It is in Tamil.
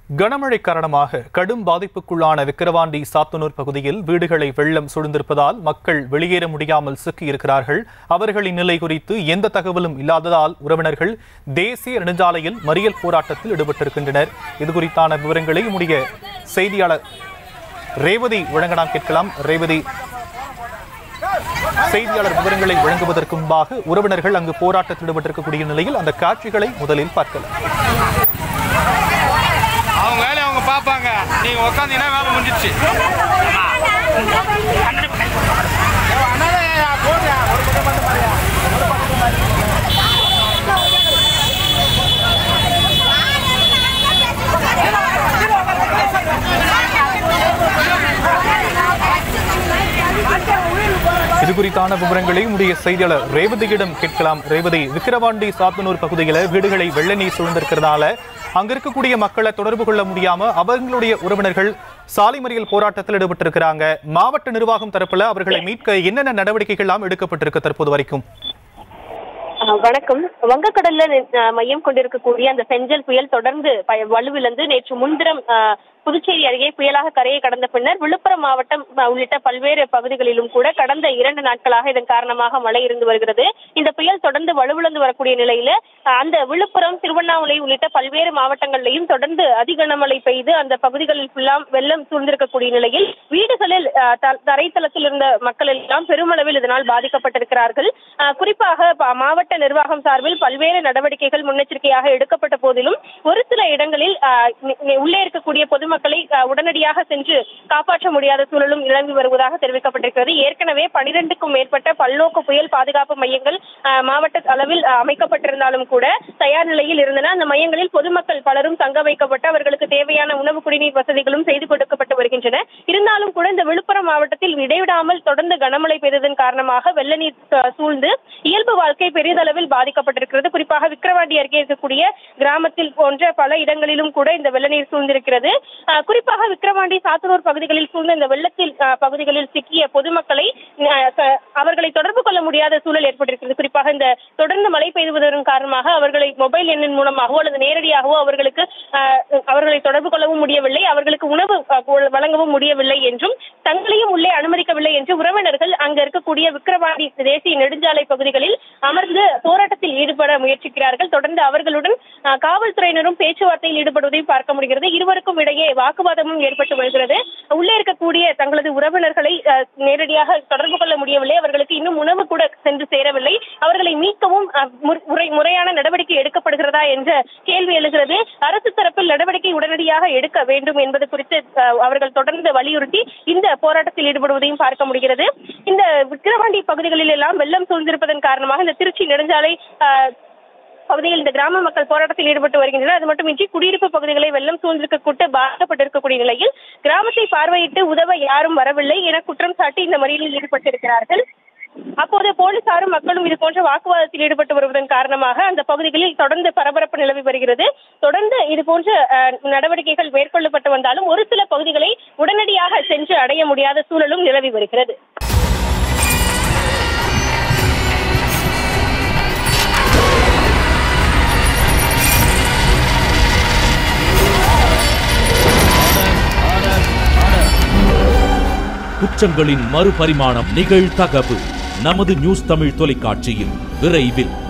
கனமழை காரணமாக கடும் பாதிப்புக்குள்ளான விக்கிரவாண்டி சாத்தனூர் பகுதியில் வீடுகளை வெள்ளம் சூழ்ந்திருப்பதால் மக்கள் வெளியேற முடியாமல் சிக்கியிருக்கிறார்கள் அவர்களின் நிலை குறித்து எந்த தகவலும் இல்லாததால் உறவினர்கள் தேசிய நெடுஞ்சாலையில் மறியல் போராட்டத்தில் ஈடுபட்டிருக்கின்றனர் இது குறித்தான விவரங்களை நம்முடைய செய்தியாளர் ரேவதி வழங்க நாம் கேட்கலாம் ரேவதி செய்தியாளர் விவரங்களை வழங்குவதற்கு முன்பாக உறவினர்கள் அங்கு போராட்டத்தில் ஈடுபட்டிருக்கக்கூடிய நிலையில் அந்த காட்சிகளை முதலில் பார்க்கலாம் அவங்க வேலையை அவங்க பார்ப்பாங்க நீங்க உட்காந்தீங்கன்னா வேலை முடிஞ்சிச்சு இது குறித்தான விவரங்களை உடைய செய்தியாளர் ரேவதியிடம் கேட்கலாம் ரேவதி விக்கிரவாண்டி சாத்தனூர் பகுதியில் வீடுகளை வெள்ள நீர் சூழ்ந்திருக்கிறதால அங்க இருக்கக்கூடிய மக்களை தொடர்பு கொள்ள முடியாம அவங்களுடைய உறவினர்கள் சாலை மறியல் போராட்டத்தில் ஈடுபட்டிருக்கிறாங்க மாவட்ட நிர்வாகம் தரப்புல அவர்களை மீட்க என்னென்ன நடவடிக்கைகள் எல்லாம் எடுக்கப்பட்டிருக்கு தற்போது வரைக்கும் அஹ் வணக்கம் வங்கக்கடல்ல அஹ், மையம் கொண்டிருக்கக்கூடிய அந்த செஞ்சல் புயல் தொடர்ந்து ப- வலுவிழந்து நேற்று முன்தினம் அஹ், புதுச்சேரி அருகே புயலாக கரையை கடந்த பின்னர் விழுப்புரம் மாவட்டம் அஹ், உள்ளிட்ட பல்வேறு பகுதிகளிலும் கூட கடந்த இரண்டு நாட்களாக இதன் காரணமாக மழை இருந்து வருகிறது இந்த புயல் தொடர்ந்து வலுவிழந்து வரக்கூடிய நிலையில அஹ், அந்த விழுப்புரம் திருவண்ணாமலை உள்ளிட்ட பல்வேறு மாவட்டங்களிலும் தொடர்ந்து அதிகனமழை பெய்து அந்த பகுதிகளில் ஃபுல்லாம் வெள்ளம் சூழ்ந்திருக்கக்கூடிய நிலையில் வீடுகளில் அஹ், த- தரைத்தளத்தில் இருந்த மக்கள் எல்லாம் பெருமளவில் இதனால் பாதிக்கப்பட்டிருக்கிறார்கள் அஹ், குறிப்பாக ப- மாவட்ட நிர்வாகம் சார்பில் பல்வேறு நடவடிக்கைகள் முன்னெச்சரிக்கையாக எடுக்கப்பட்ட போதிலும் ஒரு சில இடங்களில் அஹ், நி- நி- உள்ளே இருக்கக்கூடிய பொதுமக்களை அஹ், உடனடியாக சென்று காப்பாற்ற முடியாத சூழலும் நிலவி வருவதாக தெரிவிக்கப்பட்டிருக்கிறது ஏற்கனவே பனிரெண்டுக்கும் மேற்பட்ட பல்நோக்கு புயல் பாதுகாப்பு மையங்கள் அஹ், மாவட்ட அளவில் அஹ், அமைக்கப்பட்டிருந்தாலும் கூட தயார் நிலையில் இருந்தன அந்த மையங்களில் பொதுமக்கள் பலரும் தங்க வைக்கப்பட்டு அவர்களுக்கு தேவையான உணவு குடிநீர் வசதிகளும் செய்து கொடுக்கப்பட்டு வருகின்றன இருந்தாலும் கூட இந்த விழுப்புரம் மாவட்டத்தில் இடைவிடாமல் தொடர்ந்து கனமழை பெய்ததன் காரணமாக வெள்ள நீர் அஹ், சூழ்ந்து இயல்பு வாழ்க்கை பெரிதளவில் பாதிக்கப்பட்டிருக்கிறது குறிப்பாக விக்கிரவாண்டி அருகே இருக்கக்கூடிய கிராமத்தில் போன்ற பல இடங்களிலும் கூட இந்த வெள்ள நீர் சூழ்ந்திருக்கிறது அஹ், குறிப்பாக விக்கிரவாண்டி சாத்தனூர் பகுதிகளில் சூழ்ந்த இந்த வெள்ளத்தில் அஹ், பகுதிகளில் சிக்கிய பொதுமக்களை அஹ், க- அவர்களை தொடர்பு கொள்ள முடியாத சூழல் ஏற்பட்டிருக்கிறது குறிப்பாக இந்த தொடர்ந்து மழை பெய்துவதன் காரணமாக அவர்களை மொபைல் எண்ணின் மூலமாகவோ அல்லது நேரடியாகவோ அவர்களுக்கு அஹ், அவர்களை தொடர்பு கொள்ளவும் முடியவில்லை அவர்களுக்கு உணவு அஹ், கொ- வழங்கவும் முடியவில்லை என்றும் தங்களையும் உள்ளே அனுமதிக்கவில்லை என்று உறவினர்கள் அங்க இருக்கக்கூடிய விக்கிரவாண்டி தேசிய நெடுஞ்சாலை பகுதிகளில் அமர்ந்து போராட்டத்தில் ஈடுபட முயற்சிக்கிறார்கள் தொடர்ந்து அவர்களுடன் அஹ், காவல்துறையினரும் பேச்சுவார்த்தையில் ஈடுபடுவதையும் பார்க்க முடிகிறது இருவருக்கும் இடையே வாக்குவாதமும் ஏற்பட்டு வருகிறது உள்ளே இருக்கக்கூடிய தங்களது உறவினர்களை அஹ், நேரடியாக தொடர்பு கொள்ள முடியவில்லை அவர்களுக்கு இன்னும் உணவு கூட சென்று சேரவில்லை அவர்களை மீட்கவும் அஹ், முறை- முறை முறையான நடவடிக்கை எடுக்கப்படுகிறதா என்ற கேள்வி எழுகிறது அரசு தரப்பில் நடவடிக்கை உடனடியாக எடுக்க வேண்டும் என்பது குறித்து அஹ், அவர்கள் தொடர்ந்து வலியுறுத்தி இந்த போராட்டத்தில் ஈடுபடுவதையும் பார்க்க முடிகிறது இந்த விக்கிரவாண்டி பகுதிகளில் எல்லாம் வெள்ளம் சூழ்ந்திருப்பதன் காரணமாக இந்த திருச்சி நெடுஞ்சாலை அஹ், பகுதியில் இந்த கிராம மக்கள் போராட்டத்தில் ஈடுபட்டு வருகின்றனர் அது மட்டுமின்றி குடியிருப்பு பகுதிகளை வெள்ளம் சூழ்ந்திருக்கக்கூட்டு பாதிக்கப்பட்டிருக்கக்கூடிய நிலையில் கிராமத்தை பார்வையிட்டு உதவ யாரும் வரவில்லை என குற்றம் சாட்டி இந்த மறியலில் ஈடுபட்டிருக்கிறார்கள் அப்போது போலீசாரும் மக்களும் இது போன்ற வாக்குவாதத்தில் ஈடுபட்டு வருவதன் காரணமாக அந்த பகுதிகளில் தொடர்ந்து பரபரப்பு நிலவி வருகிறது தொடர்ந்து இது போன்ற அஹ், நடவடிக்கைகள் மேற்கொள்ளப்பட்டு வந்தாலும் ஒரு சில பகுதிகளை உடனடியாக சென்று அடைய முடியாத சூழலும் நிலவி வருகிறது குற்றங்களின் மறுபரிமாணம் நிகழ்தகவு நமது நியூஸ் தமிழ் தொலைக்காட்சியில் விரைவில்